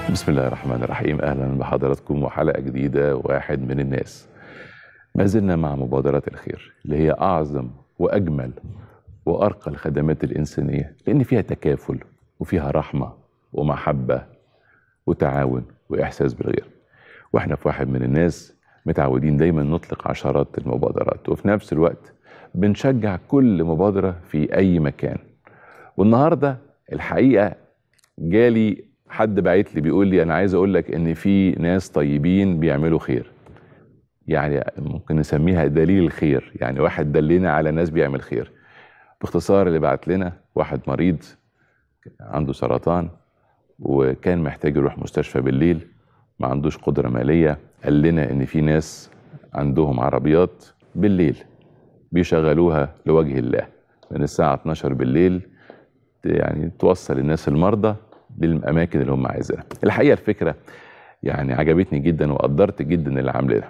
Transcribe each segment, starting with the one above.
بسم الله الرحمن الرحيم اهلا بحضراتكم وحلقه جديده واحد من الناس ما زلنا مع مبادرات الخير اللي هي اعظم واجمل وارقى الخدمات الانسانيه لان فيها تكافل وفيها رحمه ومحبه وتعاون واحساس بالغير واحنا في واحد من الناس متعودين دايما نطلق عشرات المبادرات وفي نفس الوقت بنشجع كل مبادره في اي مكان والنهارده الحقيقه جالي حد بعت لي بيقول لي انا عايز اقول لك ان في ناس طيبين بيعملوا خير يعني ممكن نسميها دليل الخير يعني واحد دلنا على ناس بيعمل خير باختصار اللي بعت لنا واحد مريض عنده سرطان وكان محتاج يروح مستشفى بالليل ما عندوش قدرة مالية قال لنا ان في ناس عندهم عربيات بالليل بيشغلوها لوجه الله من الساعة 12 بالليل يعني توصل الناس المرضى للاماكن اللي هم عايزينها الحقيقه الفكره يعني عجبتني جدا وقدرت جدا اللي عاملينها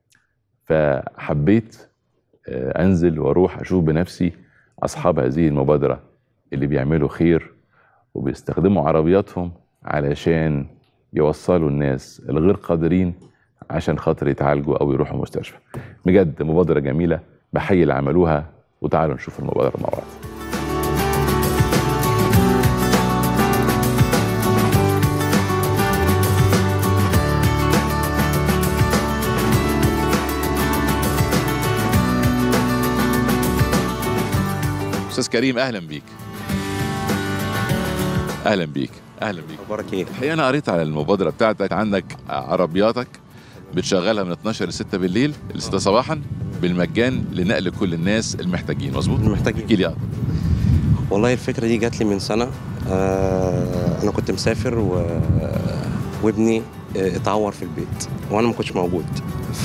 فحبيت آه، انزل واروح اشوف بنفسي اصحاب هذه المبادره اللي بيعملوا خير وبيستخدموا عربياتهم علشان يوصلوا الناس الغير قادرين عشان خاطر يتعالجوا او يروحوا مستشفى بجد مبادره جميله بحيي اللي عملوها وتعالوا نشوف المبادره مع بعض استاذ كريم اهلا بيك اهلا بيك اهلا بيك اخبارك ايه؟ الحقيقه انا قريت على المبادره بتاعتك عندك عربياتك بتشغلها من 12 ل 6 بالليل ل 6 صباحا بالمجان لنقل كل الناس المحتاجين مظبوط محتاجين احكي لي أكتر. والله الفكره دي جات لي من سنه آه انا كنت مسافر و... وابني آه، اتعور في البيت وانا ما كنتش موجود ف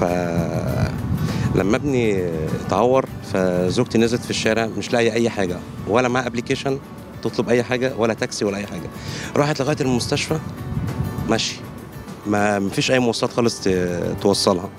لما ابني اتعور فزوجتي نزلت في الشارع مش لاقيه اي حاجه ولا معاها ابلكيشن تطلب اي حاجه ولا تاكسي ولا اي حاجه راحت لغايه المستشفى ماشي ما مفيش اي مواصلات خالص ت- توصلها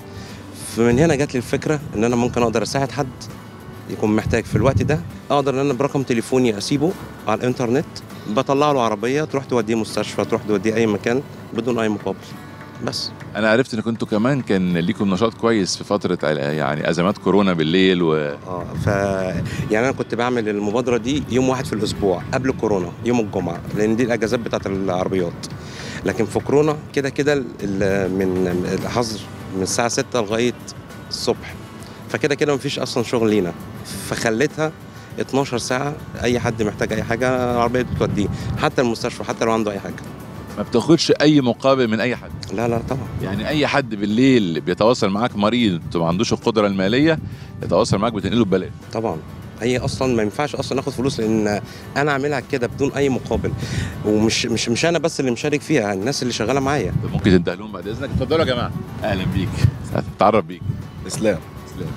فمن هنا جات لي الفكره ان انا ممكن اقدر اساعد حد يكون محتاج في الوقت ده اقدر ان انا برقم تليفوني اسيبه على الانترنت بطلع له عربيه تروح توديه مستشفى تروح توديه اي مكان بدون اي مقابل بس انا عرفت ان كنتوا كمان كان ليكم نشاط كويس في فتره يعني ازمات كورونا بالليل و اه ف يعني انا كنت بعمل المبادره دي يوم واحد في الاسبوع قبل كورونا يوم الجمعه لان دي الاجازات بتاعت العربيات لكن في كورونا كده كده ال- ال- من الحظر من الساعه 6 لغايه الصبح فكده كده مفيش اصلا شغل لينا فخليتها 12 ساعه اي حد محتاج اي حاجه العربيه بتوديه حتى المستشفى حتى لو عنده اي حاجه ما بتاخدش اي مقابل من اي حد لا لا طبعا يعني اي حد بالليل بيتواصل معاك مريض ما عندوش القدره الماليه يتواصل معاك بتنقله ببلاش طبعا هي اصلا ما ينفعش اصلا ناخد فلوس لان انا اعملها كده بدون اي مقابل ومش مش مش انا بس اللي مشارك فيها الناس اللي شغاله معايا طب ممكن تنده لهم بعد اذنك اتفضلوا يا جماعه اهلا بيك اتعرف بيك اسلام اسلام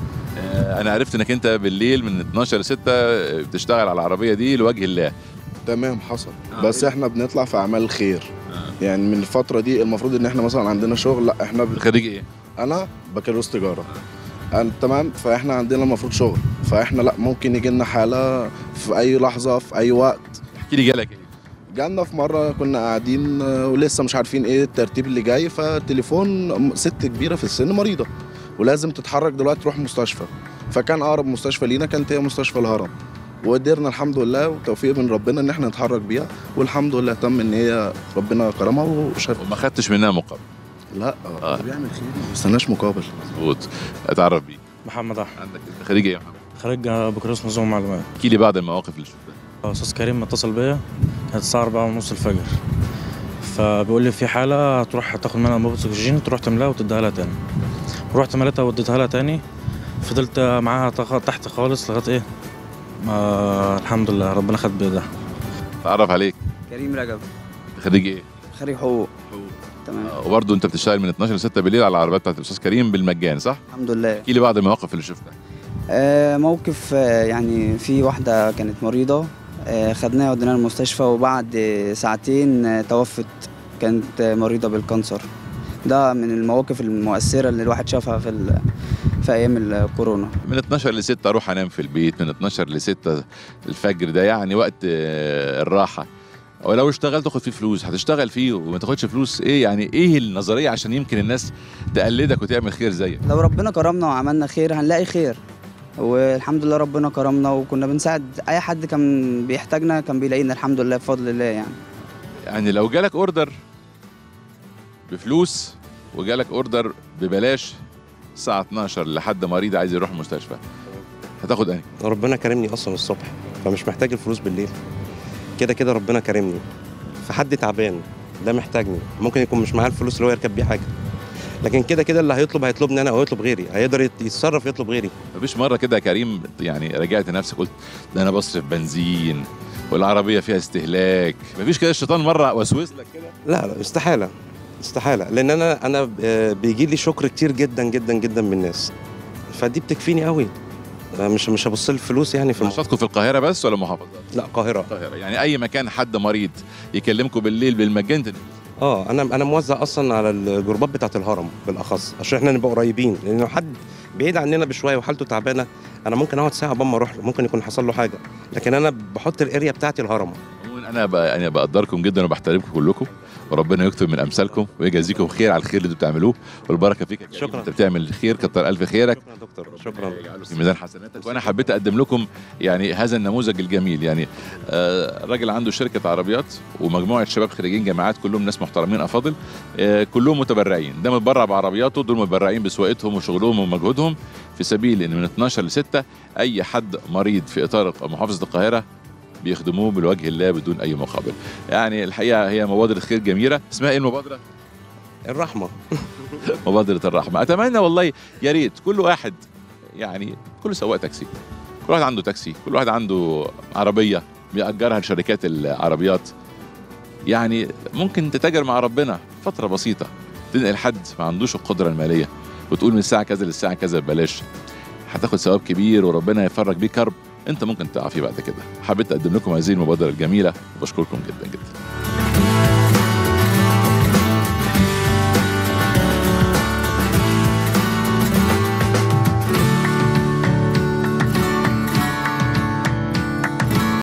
آه، انا عرفت انك انت بالليل من 12 ل 6 بتشتغل على العربيه دي لوجه الله تمام حصل آه. بس احنا بنطلع في اعمال خير آه. يعني من الفتره دي المفروض ان احنا مثلا عندنا شغل لا احنا ب... خريج ايه انا بكالوريوس تجاره أنا تمام فاحنا عندنا المفروض شغل فاحنا لا ممكن يجي لنا حاله في اي لحظه في اي وقت احكي لي جالك ايه جالنا في مره كنا قاعدين آه، ولسه مش عارفين ايه الترتيب اللي جاي فتليفون ست كبيره في السن مريضه ولازم تتحرك دلوقتي تروح مستشفى فكان اقرب مستشفى لينا كانت هي مستشفى الهرم وقدرنا الحمد لله وتوفيق من ربنا ان احنا نتحرك بيها والحمد لله تم ان هي ربنا كرمها وشاف وما خدتش منها مقابل لا آه. آه. بيعمل خير ما بيستناش مقابل مظبوط اتعرف بيك محمد احمد عندك انت خريج ايه يا محمد خريج بكالوريوس نظام معلومات احكي لي بعض المواقف اللي شفتها استاذ كريم اتصل بيا كانت الساعه 4 ونص الفجر فبيقول لي في حاله هتروح تاخد منها انبوبه اكسجين تروح تملاها وتديها لها تاني رحت مليتها واديتها لها تاني فضلت معاها تخ- تحت خالص لغايه ايه ما الحمد لله ربنا خد بيدها اتعرف عليك كريم رجب خريج ايه خريج حقوق تمام آه، وبرضه انت بتشتغل من 12 ل 6 بالليل على العربيات بتاعت الاستاذ كريم بالمجان صح؟ الحمد لله احكي لي بعض المواقف اللي شفتها آه موقف آه يعني في واحدة كانت مريضة آه خدناها وديناها المستشفى وبعد آه، ساعتين آه توفت كانت آه، مريضة بالكانسر ده من المواقف المؤثرة اللي الواحد شافها في ال- في أيام الكورونا من 12 ل 6 اروح انام في البيت من 12 ل 6 الفجر ده يعني وقت آه، الراحه او لو اشتغلت تاخد فيه فلوس هتشتغل فيه وما تاخدش فلوس ايه يعني ايه النظريه عشان يمكن الناس تقلدك وتعمل خير زيك لو ربنا كرمنا وعملنا خير هنلاقي خير والحمد لله ربنا كرمنا وكنا بنساعد اي حد كان بيحتاجنا كان بيلاقينا الحمد لله بفضل الله يعني يعني لو جالك اوردر بفلوس وجالك اوردر ببلاش الساعه 12 لحد مريض عايز يروح المستشفى هتاخد انهي ربنا كرمني اصلا الصبح فمش محتاج الفلوس بالليل كده كده ربنا كرمني فحد تعبان ده محتاجني ممكن يكون مش معاه الفلوس اللي هو يركب بيه حاجه لكن كده كده اللي هيطلب هيطلبني انا او يطلب غيري هيقدر يت- يتصرف يطلب غيري مفيش مره كده يا كريم يعني رجعت نفسك قلت ده انا بصرف بنزين والعربيه فيها استهلاك مفيش كده الشيطان مره وسوس لك كده لا لا استحاله استحاله لان انا انا آه، بيجي لي شكر كتير جدا جدا جدا من الناس فدي بتكفيني قوي آه، مش مش هبص الفلوس يعني في الموضوع. نشاطكم في القاهره بس ولا محافظات لا القاهره القاهره يعني اي مكان حد مريض يكلمكم بالليل بالمجان تدفعوا. اه انا انا موزع اصلا على الجروبات بتاعه الهرم بالاخص عشان احنا نبقى قريبين لان لو حد بعيد عننا بشويه وحالته تعبانه انا ممكن اقعد ساعه قبل ما اروح له ممكن يكون حصل له حاجه لكن انا بحط الاريا بتاعتي الهرم عموماً انا ب... انا بقدركم جدا وبحترمكم كلكم وربنا يكتب من امثالكم ويجازيكم خير على الخير اللي انتوا بتعملوه والبركه فيك يا كريم. شكراً. انت بتعمل الخير كتر الف خيرك شكرا يا دكتور شكرا في ميزان حسناتك وانا حبيت اقدم لكم يعني هذا النموذج الجميل يعني آه راجل عنده شركه عربيات ومجموعه شباب خريجين جامعات كلهم ناس محترمين افاضل آه كلهم متبرعين ده متبرع بعربياته دول متبرعين بسواقتهم وشغلهم ومجهودهم في سبيل ان من 12 ل 6 اي حد مريض في اطار محافظه القاهره بيخدموه بالوجه الله بدون اي مقابل يعني الحقيقه هي مبادره خير جميله اسمها ايه المبادره الرحمه مبادرة الرحمة أتمنى والله يا ريت كل واحد يعني كل سواق تاكسي كل واحد عنده تاكسي كل واحد عنده عربية بيأجرها لشركات العربيات يعني ممكن تتاجر مع ربنا فترة بسيطة تنقل حد ما عندوش القدرة المالية وتقول من الساعة كذا للساعة كذا ببلاش هتاخد ثواب كبير وربنا يفرج بيه كرب انت ممكن تقع فيه بعد كده حبيت اقدم لكم هذه المبادرة الجميلة وبشكركم جدا جدا